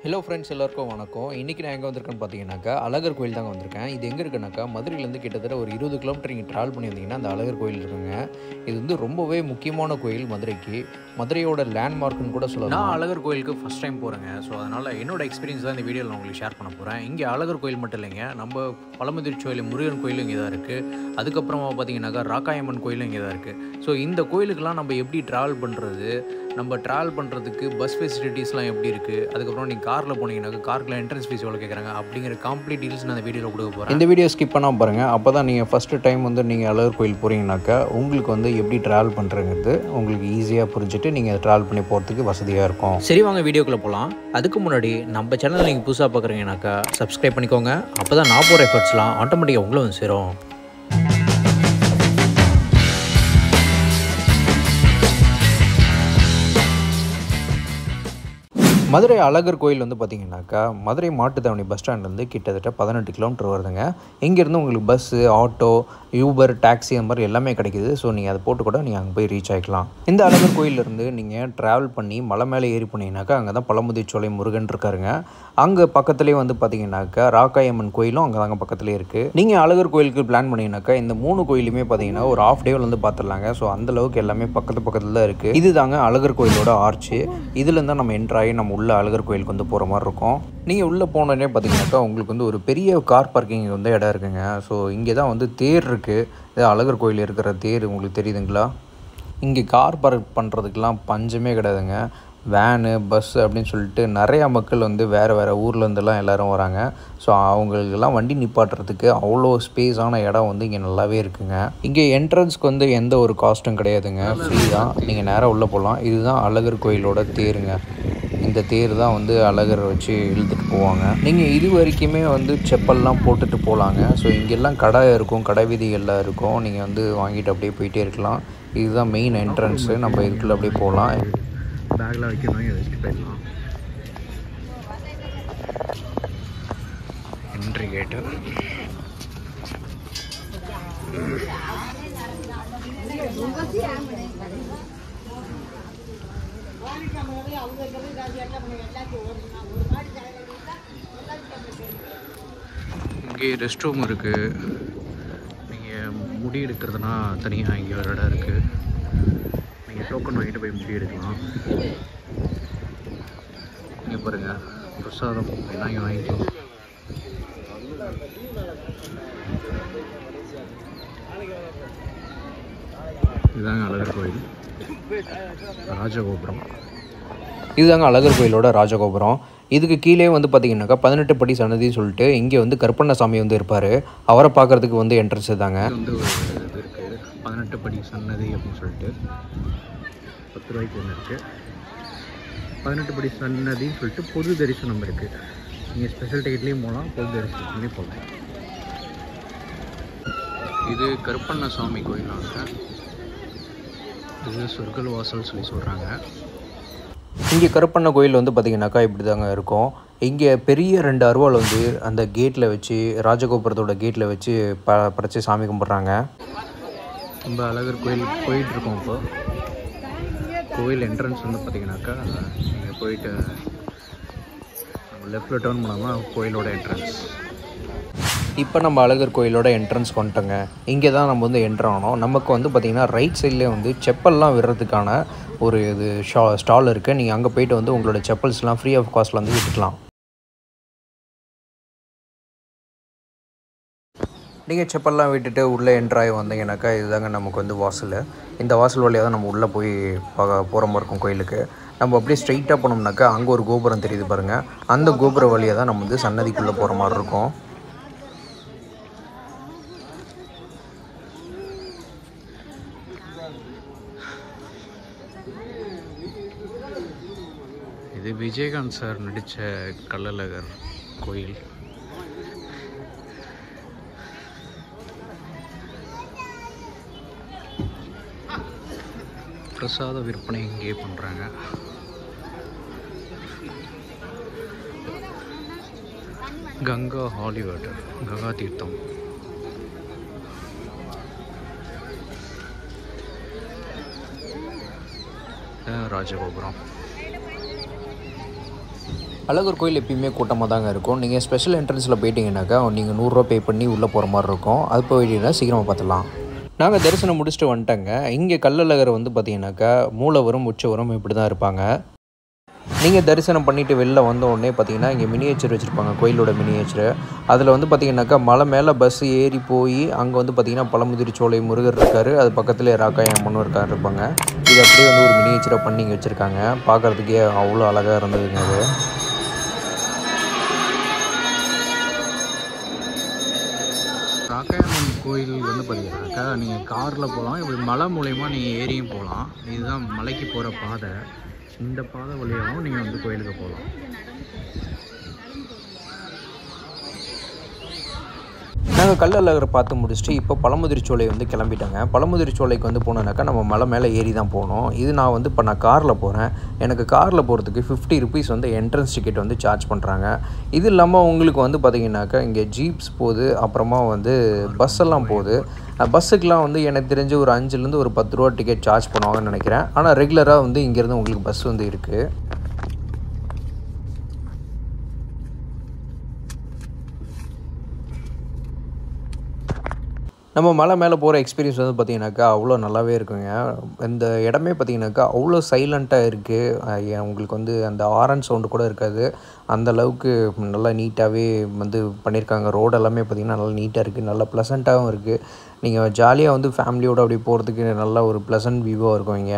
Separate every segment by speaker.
Speaker 1: hello friends எல்லாருக்கும் வணக்கம் இன்றைக்கி நான் எங்கே வந்திருக்கேன்னு பார்த்தீங்கன்னாக்கா அழகர் கோயில் தாங்க வந்திருக்கேன் இது எங்கே இருக்குன்னாக்கா மதுரையிலேருந்து கிட்டத்தட்ட ஒரு இருபது கிலோமீட்டர் நீங்கள் ட்ராவல் பண்ணி வந்தீங்கன்னா அந்த அழகர் கோயில் இருக்குங்க இது வந்து ரொம்பவே முக்கியமான கோயில் மதுரைக்கு மதுரையோட லேண்ட்மார்க்குன்னு கூட சொல்லலாம் நான் அழகர் கோயிலுக்கு ஃபஸ்ட் டைம் போகிறேங்க ஸோ அதனால் என்னோட எக்ஸ்பீரியன்ஸ் தான் இந்த வீடியோவில் நான் உங்களுக்கு ஷேர் பண்ண போகிறேன் இங்கே அழகர் கோயில் மட்டும் இல்லைங்க நம்ம பழமுதிர்ச்சோயில் முருகன் கோயிலும் இங்கே தான் இருக்குது அதுக்கப்புறமா பார்த்தீங்கன்னாக்கா ராக்காயம்மன் கோயிலும் இங்கே தான் இருக்குது ஸோ இந்த கோயிலுக்கெல்லாம் நம்ம எப்படி ட்ராவல் பண்ணுறது நம்ம ட்ராவல் பண்ணுறதுக்கு பஸ் ஃபெசிலிட்டிஸ்லாம் எப்படி இருக்குது அதுக்கப்புறம் நீங்கள் காரில் போனீங்கன்னாக்கா காருக்குலாம் என்ட்ரன்ஸ் ஃபீஸ் எவ்வளோ கேட்குறாங்க அப்படிங்கிற கம்ப்ளீட் டீல்ஸ் நான் இந்த வீடியோவில் கொடுக்க போகிறேன் இந்த வீடியோ ஸ்கிப் பண்ணால் பாருங்கள் அப்போ தான் நீங்கள் ஃபஸ்ட்டு டைம் வந்து நீங்கள் அழகர் கோயில் போகிறீங்கனாக்கா உங்களுக்கு வந்து எப்படி ட்ராவல் பண்ணுறங்கிறது உங்களுக்கு ஈஸியாக புரிஞ்சுட்டு நீங்கள் ட்ராவல் பண்ணி போகிறதுக்கு வசதியாக இருக்கும் சரி வாங்க வீடியோக்குள்ளே போகலாம் அதுக்கு முன்னாடி நம்ம சேனல் நீங்கள் புதுசாக பார்க்குறீங்கனாக்கா சப்ஸ்கிரைப் பண்ணிக்கோங்க அப்போ தான் நான் போகிற எஃபர்ட்ஸ்லாம் ஆட்டோமேட்டிக்காக உங்களை வந்து சேரும் மதுரை அழகர் கோயில் வந்து பார்த்தீங்கன்னாக்கா மதுரை மாட்டுத்தாவணி பஸ் ஸ்டாண்ட்லேருந்து கிட்டத்தட்ட பதினெட்டு கிலோமீட்டர் வருதுங்க இங்கேருந்து உங்களுக்கு பஸ்ஸு ஆட்டோ யூபர் டாக்ஸி அந்த மாதிரி எல்லாமே கிடைக்குது ஸோ நீங்கள் அதை போட்டு கூட நீங்கள் அங்கே போய் ரீச் ஆகிக்கலாம் இந்த அழகர் கோயிலேருந்து நீங்கள் ட்ராவல் பண்ணி மலை மேலே ஏறி போனீங்கன்னாக்கா அங்கே தான் பழமுதிர்ச்சோலை முருகன் இருக்காருங்க அங்கே பக்கத்துலேயே வந்து பார்த்தீங்கன்னாக்கா ராக்காயம்மன் கோயிலும் அங்கே தாங்க பக்கத்துலேயே இருக்குது நீங்கள் அழகர் கோயிலுக்கு பிளான் பண்ணீங்கன்னாக்கா இந்த மூணு கோயிலுமே பார்த்தீங்கன்னா ஒரு ஆஃப் டேவில் வந்து பார்த்துடலாங்க ஸோ அந்தளவுக்கு எல்லாமே பக்கத்து பக்கத்தில் தான் இருக்குது இது தாங்க அழகர் கோயிலோட ஆர்ச்சு இதுலேருந்து தான் நம்ம என்ட்ரு ஆகி நம்ம உள்ள அழகர் கோயிலுக்கு வந்து போகிற மாதிரி இருக்கும் நீங்கள் உள்ளே போனோடனே பார்த்தீங்கன்னாக்கா உங்களுக்கு வந்து ஒரு பெரிய கார் பார்க்கிங் வந்து இடம் இருக்குங்க ஸோ இங்கே தான் வந்து தேர் இருக்குது இது அழகர் கோயில் இருக்கிற தேர் உங்களுக்கு தெரியுதுங்களா இங்கே கார் பார்க் பண்ணுறதுக்கெலாம் பஞ்சமே கிடையாதுங்க வேனு பஸ்ஸு அப்படின்னு சொல்லிட்டு நிறையா மக்கள் வந்து வேறு வேறு ஊர்லேருந்துலாம் எல்லோரும் வராங்க ஸோ அவங்களுக்கெல்லாம் வண்டி நிப்பாட்டுறதுக்கு அவ்வளோ ஸ்பேஸான இடம் வந்து இங்கே நல்லாவே இருக்குங்க இங்கே என்ட்ரன்ஸ்க்கு வந்து எந்த ஒரு காஸ்ட்டும் கிடையாதுங்க ஃப்ரீ தான் நீங்கள் நேராக உள்ளே போகலாம் இதுதான் அழகர் கோயிலோட தேருங்க இந்த தேர் தான் வந்து அழகர் வச்சு இழுத்துட்டு போவாங்க நீங்கள் இது வரைக்குமே வந்து செப்பல்லாம் போட்டுட்டு போகலாங்க ஸோ இங்கெல்லாம் கடை இருக்கும் கடை வீதிகள்லாம் இருக்கும் நீங்கள் வந்து வாங்கிட்டு அப்படியே போயிட்டே இருக்கலாம் இதுதான் மெயின் என்ட்ரன்ஸு நம்ம இதுக்குள்ளே அப்படியே போகலாம் பேக்கில் வைக்கணும் இதை வச்சுட்டு போயிடலாம் என்ட்ரி கேட்டு இங்கே ரெஸ்ட் ரூம் இருக்குது நீங்கள் முடி எடுக்கிறதுனா தனியாக இங்கே ஒரு இடம் இருக்குது நீங்கள் டோக்கன் வாங்கிட்டு போய் முடி எடுக்கலாம் இங்கே பாருங்கள் பிரசாதம் எல்லாம் இங்கே வாங்கிக்கலாம் இதுதாங்க அழகர் கோயில் ராஜகோபுரம் இதுதாங்க அழகர் கோயிலோட ராஜகோபுரம் இதுக்கு கீழே வந்து பார்த்தீங்கன்னாக்கா பதினெட்டு படி சன்னதின்னு சொல்லிட்டு இங்கே வந்து கருப்பண்ணசாமி வந்து இருப்பார் அவரை பார்க்குறதுக்கு வந்து என்ட்ரன்ஸ் தாங்க வந்து ஒரு இது இருக்குது பதினெட்டு படி சன்னதி அப்படின்னு சொல்லிட்டு பத்து ரூபாய்க்கு ஒன்று இருக்குது பதினெட்டு படி சன்னதின்னு சொல்லிட்டு பொது தரிசனம் இருக்குது நீங்கள் ஸ்பெஷல் டிக்கெட்லேயும் போகலாம் பொது தரிசனத்துலேயும் போகலாம் இது கருப்பண்ணசாமி கோயிலாங்க இது சொர்க்கல் வாசல் சொல்லி சொல்கிறாங்க இங்கே கருப்பண்ண கோயில் வந்து பார்த்திங்கனாக்கா இப்படி தாங்க இருக்கும் இங்கே பெரிய ரெண்டு அருவாள் வந்து அந்த கேட்டில் வச்சு ராஜகோபுரத்தோட கேட்டில் வச்சு ப படைச்சி சாமி கும்பிட்றாங்க ரொம்ப அழகர் கோயில் போயிட்டுருக்கோம் இப்போ கோயில் என்ட்ரன்ஸ் வந்து பார்த்திங்கனாக்கா நீங்கள் போயிட்டு லெஃப்டில் டேர்ன் பண்ணாமல் கோயிலோட என்ட்ரன்ஸ் இப்போ நம்ம அழகர் கோயிலோட என்ட்ரன்ஸ் வந்துட்டோங்க இங்கே தான் நம்ம வந்து என்ட்ரு ஆனோம் நமக்கு வந்து பார்த்திங்கன்னா ரைட் சைட்லேயே வந்து செப்பல்லாம் விடுறதுக்கான ஒரு இது ஷா ஸ்டால் இருக்குது நீங்கள் அங்கே போயிட்டு வந்து உங்களோட செப்பல்ஸ்லாம் ஃப்ரீ ஆஃப் காஸ்ட்டில் வந்து விட்டுக்கலாம் நீங்கள் செப்பல்லாம் விட்டுட்டு உள்ளே என்ட்ராகி வந்தீங்கன்னாக்கா இதுதாங்க நமக்கு வந்து வாசல் இந்த வாசல் வழியாக தான் நம்ம உள்ளே போய் பார்க்க போகிற மாதிரி இருக்கும் கோயிலுக்கு நம்ம அப்படியே ஸ்ட்ரைட்டாக போனோம்னாக்கா அங்கே ஒரு கோபுரம் தெரியுது பாருங்கள் அந்த கோபுரம் வழியாக தான் நம்ம வந்து சன்னதிக்குள்ளே போகிற மாதிரி இருக்கும் இது விஜயகாந்த் சார் நடித்த கள்ளழகர் கோயில் பிரசாத விற்பனை இங்கேயே பண்ணுறாங்க கங்கா ஹாலிவுட் கங்கா தீர்த்தம் ராஜகோபுரம் அழகர் கோயில் எப்பயுமே கூட்டமாக தாங்க இருக்கும் நீங்கள் ஸ்பெஷல் என்ட்ரன்ஸில் போயிட்டீங்கன்னாக்கா நீங்கள் நூறுரூவா பே பண்ணி உள்ளே போகிற மாதிரி இருக்கும் அது போயிட்டீங்கன்னா சீக்கிரமாக பார்த்துலாம் நாங்கள் தரிசனம் முடிச்சுட்டு வந்துட்டோங்க இங்கே கல்லழகர் வந்து பார்த்தீங்கன்னாக்கா மூலவரும் உச்சவரும் இப்படி தான் இருப்பாங்க நீங்கள் தரிசனம் பண்ணிவிட்டு வெளில வந்த உடனே பார்த்தீங்கன்னா இங்கே மினியேச்சர் வச்சுருப்பாங்க கோயிலோட மினியேச்சர் அதில் வந்து பார்த்தீங்கன்னாக்கா மலை மேலே பஸ் ஏறி போய் அங்கே வந்து பார்த்தீங்கன்னா பழமுதிரி சோலை முருகர் இருக்கார் அது பக்கத்துலேயே ராக்காயம் அம்மனும் இருக்காரு இருப்பாங்க இது அப்படியே வந்து ஒரு மினியேச்சராக பண்ணி இங்கே வச்சுருக்காங்க பார்க்குறதுக்கே அவ்வளோ அழகாக இருந்ததுங்க அது ராக்காயம்மன் கோயில் வந்து பார்த்தீங்கன்னாக்கா நீங்கள் காரில் போகலாம் இப்படி மலை மூலயமா நீங்கள் ஏறியும் போகலாம் இதுதான் மலைக்கு போகிற பாதை இந்த பாதை வழியாகவும் நீங்கள் வந்து கோயிலுக்கு போகலாம் நாங்கள் கல்லழகரை பார்த்து முடிச்சுட்டு இப்போ பழமுதிரி சோலை வந்து கிளம்பிட்டாங்க பழமுதிரி சோலைக்கு வந்து போனோன்னாக்கா நம்ம மலை மேலே ஏறி தான் போகணும் இது நான் வந்து இப்போ நான் காரில் போகிறேன் எனக்கு காரில் போகிறதுக்கு ஃபிஃப்டி ருபீஸ் வந்து என்ட்ரன்ஸ் டிக்கெட் வந்து சார்ஜ் பண்ணுறாங்க இது இல்லாமல் உங்களுக்கு வந்து பார்த்தீங்கன்னாக்கா இங்கே ஜீப்ஸ் போகுது அப்புறமா வந்து பஸ் எல்லாம் போகுது பஸ்ஸுக்கெலாம் வந்து எனக்கு தெரிஞ்சு ஒரு அஞ்சுலேருந்து ஒரு பத்து ரூபா டிக்கெட் சார்ஜ் பண்ணுவாங்கன்னு நினைக்கிறேன் ஆனால் ரெகுலராக வந்து இங்கேருந்து உங்களுக்கு பஸ் வந்து இருக்குது நம்ம மலை மேலே போகிற எக்ஸ்பீரியன்ஸ் வந்து பார்த்திங்கனாக்கா அவ்வளோ நல்லாவே இருக்குங்க இந்த இடமே பார்த்திங்கனாக்கா அவ்வளோ சைலண்ட்டாக இருக்குது உங்களுக்கு வந்து அந்த ஆரன் சவுண்டு கூட இருக்காது அந்த அளவுக்கு நல்லா நீட்டாகவே வந்து பண்ணியிருக்காங்க ரோடு எல்லாமே பார்த்திங்கன்னா நல்லா நீட்டாக இருக்குது நல்லா ப்ளசண்ட்டாகவும் இருக்குது நீங்கள் ஜாலியாக வந்து ஃபேமிலியோடு அப்படி போகிறதுக்கு நல்ல ஒரு ப்ளசன்ட் வியூவாக இருக்கும் இங்கே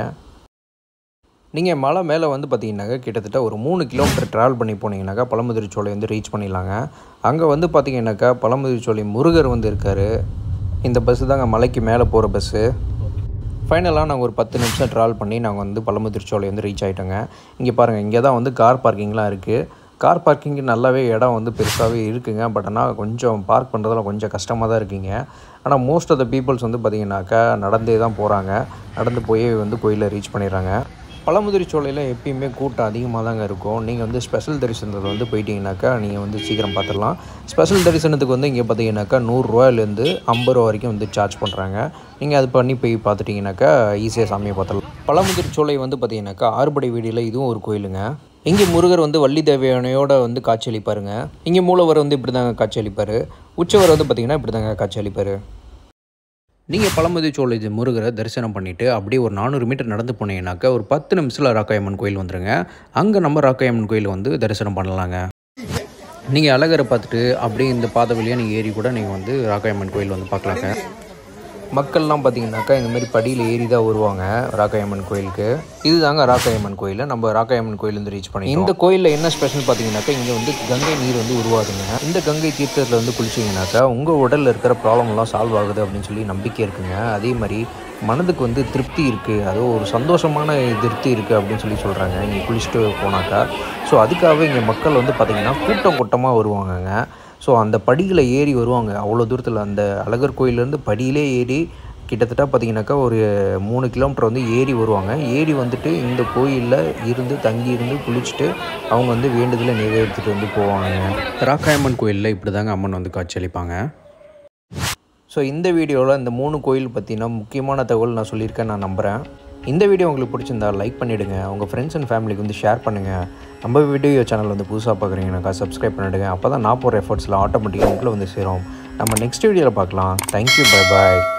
Speaker 1: நீங்கள் மலை மேலே வந்து பார்த்தீங்கன்னாக்கா கிட்டத்தட்ட ஒரு மூணு கிலோமீட்டர் ட்ராவல் பண்ணி போனீங்கன்னாக்கா பழமுதிரி சோலை வந்து ரீச் பண்ணிடலாங்க அங்கே வந்து பார்த்தீங்கன்னாக்கா பழமுதிரி சோலை முருகர் வந்து இருக்கார் இந்த பஸ்ஸு தாங்க மலைக்கு மேலே போகிற பஸ்ஸு ஃபைனலாக நாங்கள் ஒரு பத்து நிமிஷம் ட்ராவல் பண்ணி நாங்கள் வந்து பழமுதிரி சோலை வந்து ரீச் ஆகிட்டோங்க இங்கே பாருங்கள் இங்கே தான் வந்து கார் பார்க்கிங்லாம் இருக்குது கார் பார்க்கிங்கு நல்லாவே இடம் வந்து பெருசாகவே இருக்குங்க பட் ஆனால் கொஞ்சம் பார்க் பண்ணுறதுல கொஞ்சம் கஷ்டமாக தான் இருக்குங்க ஆனால் மோஸ்ட் ஆஃப் த பீப்புள்ஸ் வந்து பார்த்திங்கனாக்கா நடந்தே தான் போகிறாங்க நடந்து போய் வந்து கோயிலை ரீச் பண்ணிடுறாங்க பழமுதிரி சோலையில் எப்பயுமே கூட்டம் அதிகமாக தாங்க இருக்கும் நீங்கள் வந்து ஸ்பெஷல் தரிசனத்தில் வந்து போயிட்டீங்கன்னாக்கா நீங்கள் வந்து சீக்கிரம் பார்த்துடலாம் ஸ்பெஷல் தரிசனத்துக்கு வந்து இங்கே பார்த்தீங்கன்னாக்கா நூறுரூவாயிலேருந்து ஐம்பது ரூபா வரைக்கும் வந்து சார்ஜ் பண்ணுறாங்க நீங்கள் அது பண்ணி போய் பார்த்துட்டிங்கனாக்கா ஈஸியாக சாமியை பார்த்துடலாம் பழமுதிரி சோலை வந்து பார்த்தீங்கன்னாக்கா ஆறுபடை வீடியில் இதுவும் ஒரு கோயிலுங்க இங்கே முருகர் வந்து வள்ளி தேவையானையோட வந்து காட்சியளிப்பாருங்க இங்கே மூலவர் வந்து இப்படி தாங்க காட்சியளிப்பார் உச்சவர் வந்து பார்த்திங்கன்னா இப்படி தாங்க காட்சியளிப்பார் நீங்கள் பழமுதிரி சோலை முருகரை தரிசனம் பண்ணிவிட்டு அப்படியே ஒரு நானூறு மீட்டர் நடந்து போனீங்கன்னாக்கா ஒரு பத்து நிமிஷத்தில் ராக்காயம்மன் கோயில் வந்துடுங்க அங்கே நம்ம ராக்காயம்மன் கோயில் வந்து தரிசனம் பண்ணலாங்க நீங்கள் அழகரை பார்த்துட்டு அப்படியே இந்த பாதை வழியாக நீங்கள் ஏறி கூட நீங்கள் வந்து ராக்காயம்மன் கோயில் வந்து பார்க்கலாங்க மக்கள்லாம் பார்த்தீங்கன்னாக்கா இந்த மாதிரி படியில் ஏறி தான் வருவாங்க ராக்காயம்மன் கோயிலுக்கு இதுதாங்க ராக்காயம்மன் கோயில் நம்ம ராக்காயம்மன் கோயிலேருந்து ரீச் பண்ணி இந்த கோயிலில் என்ன ஸ்பெஷல் பார்த்தீங்கன்னாக்கா இங்கே வந்து கங்கை நீர் வந்து உருவாகுதுங்க இந்த கங்கை தீர்த்தத்தில் வந்து குளிச்சிங்கனாக்கா உங்கள் உடலில் இருக்கிற ப்ராப்ளம்லாம் சால்வ் ஆகுது அப்படின்னு சொல்லி நம்பிக்கை இருக்குங்க அதே மாதிரி மனதுக்கு வந்து திருப்தி இருக்குது அது ஒரு சந்தோஷமான திருப்தி இருக்குது அப்படின்னு சொல்லி சொல்கிறாங்க இங்கே குளிச்சுட்டு போனாக்கா ஸோ அதுக்காகவே இங்கே மக்கள் வந்து பார்த்திங்கன்னா கூட்டம் கூட்டமாக வருவாங்கங்க ஸோ அந்த படிகளை ஏறி வருவாங்க அவ்வளோ தூரத்தில் அந்த அழகர் கோயிலேருந்து படியிலே ஏறி கிட்டத்தட்ட பார்த்திங்கனாக்கா ஒரு மூணு கிலோமீட்டர் வந்து ஏறி வருவாங்க ஏறி வந்துட்டு இந்த கோயிலில் இருந்து தங்கி இருந்து குளிச்சுட்டு அவங்க வந்து வேண்டுதலை நிறைவேற்றிட்டு வந்து போவாங்க ராக்காயம்மன் கோயிலில் இப்படி தாங்க அம்மன் வந்து காட்சியளிப்பாங்க ஸோ இந்த வீடியோவில் இந்த மூணு கோயில் பற்றின முக்கியமான தகவல் நான் சொல்லியிருக்கேன் நான் நம்புகிறேன் இந்த வீடியோ உங்களுக்கு பிடிச்சிருந்தா லைக் பண்ணிவிடுங்க உங்கள் ஃப்ரெண்ட்ஸ் அண்ட் ஃபேமிலிக்கு வந்து ஷேர் பண்ணுங்கள் நம்ம வீடியோ சேனல் வந்து புதுசாக பார்க்குறீங்கனாக்கா சப்ஸ்கிரைப் பண்ணிவிடுங்க அப்போ தான் நான் போகிற எஃபர்ட்ஸில் ஆட்டோமேட்டிக்காக உங்களை வந்து சேரும் நம்ம நெக்ஸ்ட் வீடியோவில் பார்க்கலாம் தேங்க்யூ பை பாய்